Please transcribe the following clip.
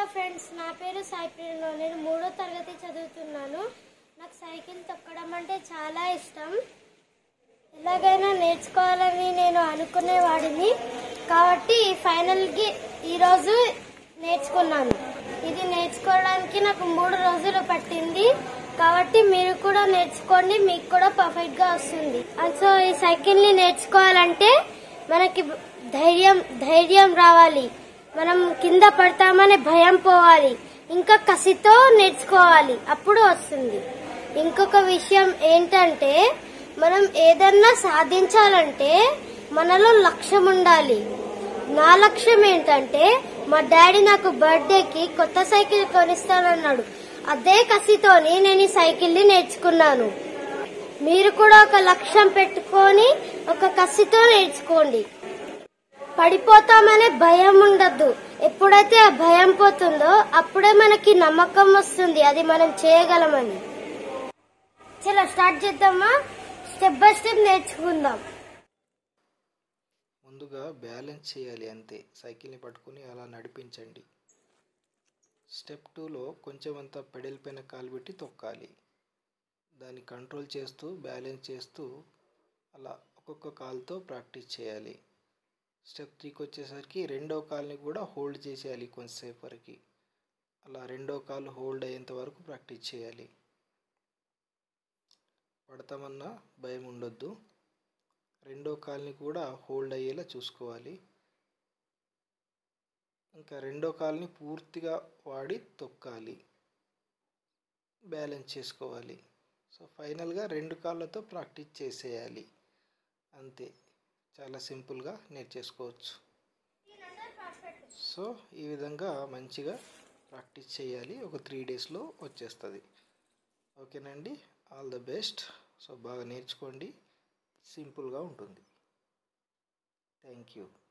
friends నా పేరు సాయి ప్రియులు నేను మూడో తరగతి చదువుతున్నాను నాకు సైకిల్ తొక్కడం అంటే చాలా ఇష్టం ఎలాగైనా నేర్చుకోవాలని నేను అనుకునేవాడిని కాబట్టి ఫైనల్కి ఈరోజు నేర్చుకున్నాను ఇది నేర్చుకోవడానికి నాకు మూడు రోజులు పట్టింది కాబట్టి మీరు కూడా నేర్చుకోండి మీకు కూడా పర్ఫెక్ట్ గా వస్తుంది సో ఈ సైకిల్ ని నేర్చుకోవాలంటే మనకి ధైర్యం ధైర్యం రావాలి మనం కింద పడతామనే భయం పోవాలి ఇంకా కసితో నేర్చుకోవాలి అప్పుడు వస్తుంది ఇంకొక విషయం ఏంటంటే మనం ఏదన్నా సాధించాలంటే మనలో లక్ష్యం ఉండాలి నా లక్ష్యం ఏంటంటే మా డాడీ నాకు బర్త్డేకి కొత్త సైకిల్ కొనిస్తానన్నాడు అదే కసితోని నేను ఈ సైకిల్ ని నేర్చుకున్నాను మీరు కూడా ఒక లక్ష్యం పెట్టుకొని ఒక కసితో నేర్చుకోండి పడిపోతామనే భయం ఉండద్దు ఎప్పుడైతే ఆ భయం పోతుందో అప్పుడే మనకి నమ్మకం వస్తుంది అది మనం చేయగలమని చలో స్టార్ట్ చేద్దామా స్టెప్ బై స్టెప్ నేర్చుకుందాం ముందుగా బ్యాలెన్స్ చేయాలి అంతే సైకిల్ని పట్టుకుని అలా నడిపించండి స్టెప్ టూలో కొంచెం అంత పెడల్ పైన కాలు పెట్టి తొక్కాలి దాన్ని కంట్రోల్ చేస్తూ బ్యాలెన్స్ చేస్తూ అలా ఒక్కొక్క కాలుతో ప్రాక్టీస్ చేయాలి స్టెప్ త్రీకి వచ్చేసరికి రెండో కాల్ని కూడా హోల్డ్ చేసేయాలి కొంతసేపు వరకు అలా రెండో కాలు హోల్డ్ అయ్యేంత వరకు ప్రాక్టీస్ చేయాలి పడతామన్నా భయం ఉండొద్దు రెండో కాల్ని కూడా హోల్డ్ అయ్యేలా చూసుకోవాలి ఇంకా రెండో కాల్ని పూర్తిగా వాడి తొక్కాలి బ్యాలెన్స్ చేసుకోవాలి సో ఫైనల్గా రెండు కాళ్ళతో ప్రాక్టీస్ చేసేయాలి అంతే చాలా సింపుల్గా నేర్చేసుకోవచ్చు సో ఈ విధంగా మంచిగా ప్రాక్టీస్ చేయాలి ఒక త్రీ డేస్లో వచ్చేస్తుంది ఓకేనండి ఆల్ ద బెస్ట్ సో బాగా నేర్చుకోండి సింపుల్గా ఉంటుంది థ్యాంక్ యూ